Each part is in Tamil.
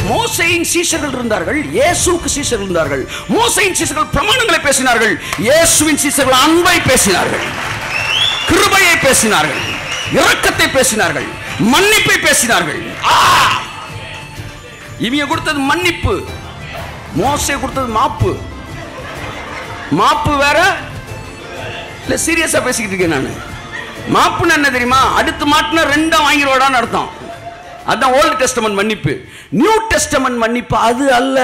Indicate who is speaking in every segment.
Speaker 1: மோசையின் சீஷர்கள் இருந்தார்கள் இயேசுவுக்கு சீஷர்கள் இருந்தார்கள் மோசையின் சீஷர்கள் பிரமாணங்களை பேசினார்கள் இயேசுவின் சீஷர்கள் அன்பை பேசினார்கள் கிருபையை பேசினார்கள் இரக்கத்தை பேசினார்கள் மன்னிப்பை பேசினார்கள் ஆ! இவங்க கொடுத்தது மன்னிப்பு மோசே கொடுத்தது மாப்பு மாப்பு வேற இல்ல சீரியஸா பேசிக்கிட்டு இருக்கேன் நான் மாப்புன்னு என்ன தெரியுமா அடுத்து மாட்டினா ரெண்டா வாங்கிடுவாடான்னு அர்த்தம் அதான் ஓல்டு டெஸ்டமன் மன்னிப்பு நியூ டெஸ்டமன் மன்னிப்பு அது அல்ல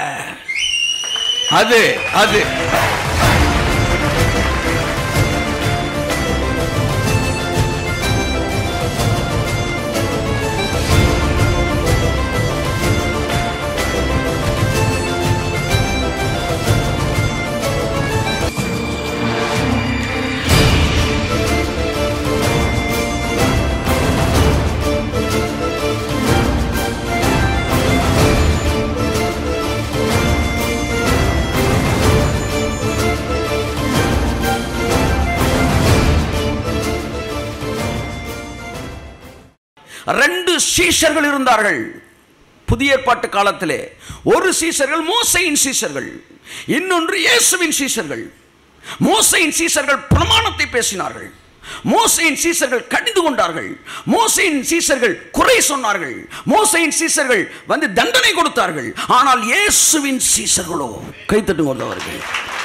Speaker 1: அது அது ரெண்டு சீஷர்கள் இருந்தார்கள் புதிய ஏற்பாட்டு காலத்திலே ஒரு சீஷர்கள் மோசையின் சீஷர்கள் இன்னொன்று இயேசுவின் சீஷர்கள் மோசையின் சீஷர்கள் பிரமாணத்தை பேசினார்கள் மோசையின் சீஷர்கள் கடிந்து கொண்டார்கள் மோசையின் சீஷர்கள் குறை சொன்னார்கள் மோசையின் சீஷர்கள் வந்து தண்டனை கொடுத்தார்கள் ஆனால் இயேசுவின் சீஷர்களோ கைத்தட்டு கொண்டவர்கள்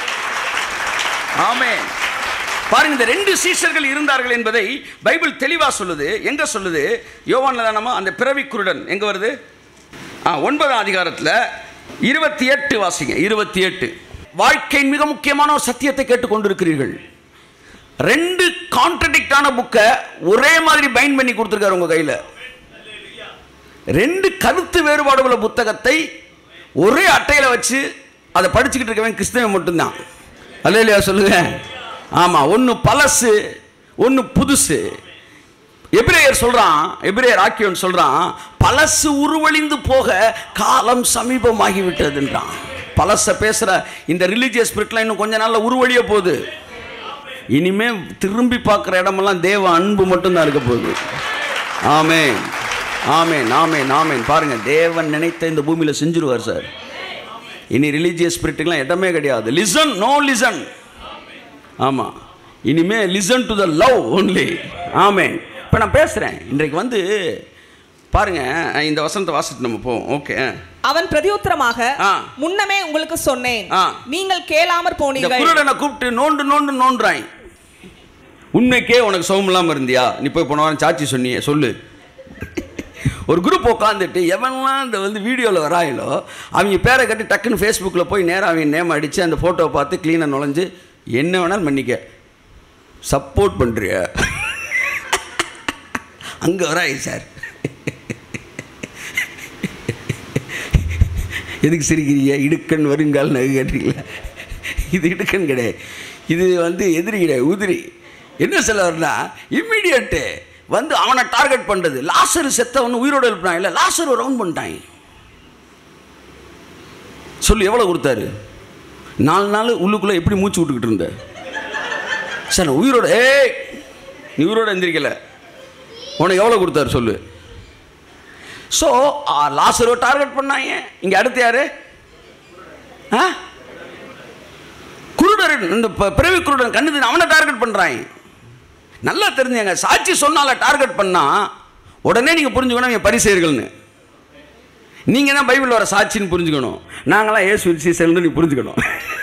Speaker 1: ஆமென் பாருங்க இந்த ரெண்டு சீஷர்கள் இருந்தார்கள் என்பதை பைபிள் தெளிவா சொல்லுது எங்க சொல்லுது யோவான்ல தானமா அந்த பிறவி குருடன் எங்க வருது ஆ ஒன்பதாம் அதிகாரத்தில் இருபத்தி எட்டு வாசிங்க இருபத்தி எட்டு வாழ்க்கையின் மிக முக்கியமான ஒரு சத்தியத்தை கேட்டுக்கொண்டிருக்கிறீர்கள் ரெண்டு கான்ட்ரடிக்டான புக்கை ஒரே மாதிரி பைண்ட் பண்ணி கொடுத்துருக்காரு உங்க கையில் ரெண்டு கருத்து வேறுபாடு உள்ள புத்தகத்தை ஒரே அட்டையில் வச்சு அதை படிச்சுக்கிட்டு இருக்கவன் கிறிஸ்தவன் மட்டும்தான் அல்ல இல்லையா சொல்லுங்க ஆமாம் ஒன்று பழசு ஒன்று புதுசு எபிரேயர் சொல்றான் எபிரேயர் ஆக்கியோன் சொல்றான் பழசு உருவழிந்து போக காலம் சமீபமாகி விட்டதுன்றான் பழச பேசுற இந்த ரிலீஜியஸ் ஸ்பிரிட்லாம் இன்னும் கொஞ்ச நாள்ல உருவழிய போகுது இனிமே திரும்பி பார்க்குற இடமெல்லாம் தேவ அன்பு மட்டும்தான் இருக்க போகுது ஆமென் ஆமென் ஆமென் ஆமென் பாருங்க தேவன் நினைத்த இந்த பூமியில செஞ்சிருவார் சார் இனி ரிலீஜியஸ் ஸ்பிரிட்டுக்கெல்லாம் இடமே கிடையாது லிசன் நோ லிசன் ஆமாம் இனிமே listen to the love only amen இப்போ நான் பேசுகிறேன் இன்றைக்கு வந்து பாருங்க இந்த வசனத்தை வாசிட்டு நம்ம போவோம் ஓகே
Speaker 2: அவன் பிரதியுத்தரமாக
Speaker 1: ஆ.
Speaker 2: முன்னமே உங்களுக்கு சொன்னேன்
Speaker 1: ஆ.
Speaker 2: நீங்கள் கேளாமற்
Speaker 1: இந்த
Speaker 2: போனீர்கள்
Speaker 1: குருடனை கூப்பிட்டு நோண்டு நோண்டு நோண்டுறாய் உண்மைக்கே உனக்கு சோகம் இல்லாமல் இருந்தியா நீ போய் போன வாரம் சாட்சி சொன்னியே சொல்லு ஒரு குரூப் உட்காந்துட்டு எவன்லாம் இந்த வந்து வீடியோவில் வராயிலோ அவங்க பேரை கட்டி டக்குன்னு ஃபேஸ்புக்கில் போய் நேராக அவங்க நேம் அடித்து அந்த ஃபோட்டோவை பார்த்து க்ளீனாக நுழைஞ்சு என்ன வேணாலும் பண்ணிக்க சப்போர்ட் பண்ணுறிய அங்கே வராய் சார் எதுக்கு சிரிக்கிறீங்க இடுக்கன் வருங்கால் நகை கேட்டீங்களா இது இடுக்கன் கிடையாது இது வந்து எதிரி கிடையாது உதிரி என்ன சொல்லுவார்னா இம்மிடியட்டு வந்து அவனை டார்கெட் பண்ணுறது லாசர் செத்தவன் உயிரோடு எழுப்பினான் இல்லை லாசர் ரவுண்ட் பண்ணிட்டான் சொல்லு எவ்வளோ கொடுத்தாரு நாலு நாள் உள்ளுக்குள்ளே எப்படி மூச்சு விட்டுக்கிட்டு இருந்த சார் நான் உயிரோட ஏய் நீ உயிரோட எந்திரிக்கல உனக்கு எவ்வளோ கொடுத்தாரு சொல்லு ஸோ லாசரோ டார்கெட் பண்ணாங்க இங்கே அடுத்து யாரு ஆ குருடர் இந்த ப- பிறவி குருடன் கண்ணு தெரியும், அவனை டார்கெட் பண்ணுறாங்க நல்லா தெரிஞ்சுங்க சாட்சி சொன்னால டார்கெட் பண்ணா உடனே நீங்கள் புரிஞ்சுக்கணும் என் பரிசெயர்கள்னு நீங்கள் தான் பைபிள் வர சாட்சின்னு புரிஞ்சுக்கணும் நாங்களாம் இயேசு சீசல்னு நீ புரிஞ்சுக்கணும்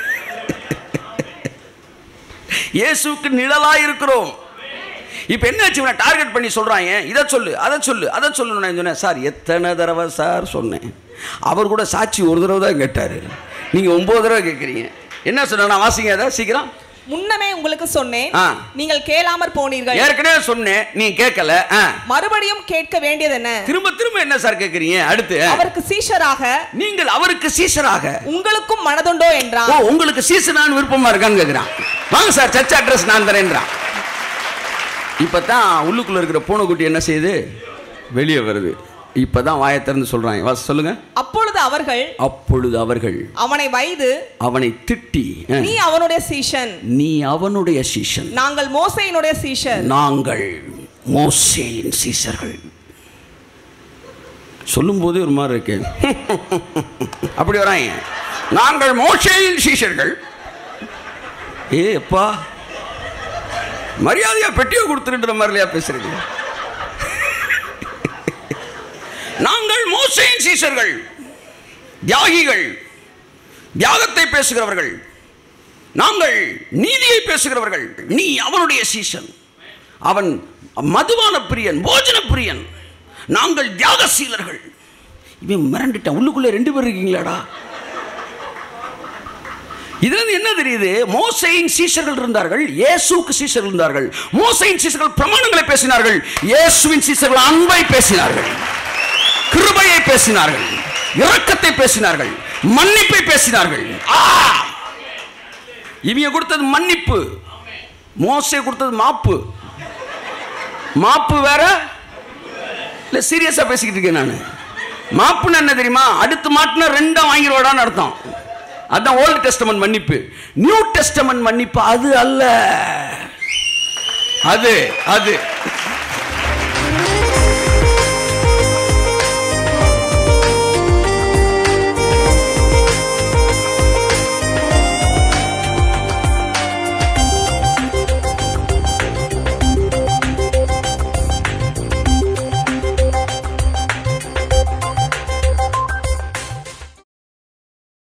Speaker 1: இயேசுக்கு நிழலாக இருக்கிறோம் இப்போ என்ன ஆச்சு இவனை டார்கெட் பண்ணி சொல்கிறாங்க இதை சொல்லு அதை சொல்லு அதை சொல்லணும் நான் சொன்னேன் சார் எத்தனை தடவை சார் சொன்னேன் அவர் கூட சாட்சி ஒரு தடவை தான் கேட்டார் நீங்கள் ஒம்பது தடவை கேட்குறீங்க என்ன சொன்ன நான் வாசிங்க அதை சீக்கிரம்
Speaker 2: முன்னமே உங்களுக்கு சொன்னேன்
Speaker 1: ஆ.
Speaker 2: நீங்கள் கேளாமற் போனீர்கள்
Speaker 1: ஏற்கனவே சொன்னேன் நீ கேட்கல ஆ.
Speaker 2: மறுபடியும் கேட்க வேண்டியது என்ன
Speaker 1: திரும்ப திரும்ப என்ன சார் கேட்குறீங்க அடுத்து
Speaker 2: அவருக்கு சீஷராக
Speaker 1: நீங்கள் அவருக்கு சீசராக
Speaker 2: உங்களுக்கும் மனதுண்டோ
Speaker 1: ஓ
Speaker 2: என்றான்
Speaker 1: உங்களுக்கு சீசனான்னு விருப்பமா இருக்கான்னு கேட்குறான் வாங்க சார் சர்ச் அட்ரஸ் நான் தரேன்றான் இப்போ தான் உள்ளுக்குள்ளே இருக்கிற பூனைக்குட்டி என்ன செய்யுது வெளியே வருது இப்போ தான் வாயை திறந்து சொல்கிறாங்க வா சொல்லுங்க
Speaker 2: அப்பொழுது அவர்கள்
Speaker 1: அப்பொழுது அவர்கள்
Speaker 2: அவனை வைது
Speaker 1: அவனை திட்டி அஹ்,
Speaker 2: நீ அவனுடைய சீஷன்
Speaker 1: நீ அவனுடைய சீசன்
Speaker 2: நாங்கள் மோசையினுடைய சீஷர்
Speaker 1: நாங்கள் மோசேயின் சீசர்கள் சொல்லும் போதே ஒரு மாதிரி இருக்கு அப்படி வராங்க நாங்கள் மோசையின் சீஷர்கள் ஏ அப்பா மரியாதையா பெட்டியை கொடுத்துருன்ற மாதிரிலையா பேசுறீங்க நாங்கள் மோசையின் சீஷர்கள் தியாகிகள் தியாகத்தை பேசுகிறவர்கள் நாங்கள் நீதியை பேசுகிறவர்கள் நீ அவனுடைய சீசன் அவன் மதுவான பிரியன் போஜன பிரியன் நாங்கள் தியாகசீலர்கள் இவன் மிரண்டுட்டான் உள்ளுக்குள்ளே ரெண்டு பேர் இருக்கீங்களாடா இதுல இருந்து என்ன தெரியுது மோசையின் சீஷர்கள் இருந்தார்கள் இயேசுவுக்கு சீஷர்கள் இருந்தார்கள் மோசையின் சீஷர்கள் பிரமாணங்களை பேசினார்கள் இயேசுவின் சீஷர்கள் அன்பை பேசினார்கள் கிருபையை பேசினார்கள் இரக்கத்தை பேசினார்கள் மன்னிப்பை பேசினார்கள் ஆ! இவங்க கொடுத்தது மன்னிப்பு மோசை கொடுத்தது மாப்பு மாப்பு வேற இல்ல சீரியஸா பேசிக்கிட்டு இருக்கேன் நான் மாப்புன்னு என்ன தெரியுமா அடுத்து மாட்டினா ரெண்டா வாங்கிடுவாடான்னு அர்த்தம் அதான் ஓல்டு டெஸ்டமன் மன்னிப்பு நியூ டெஸ்டமன் மன்னிப்பு அது அல்ல அது அது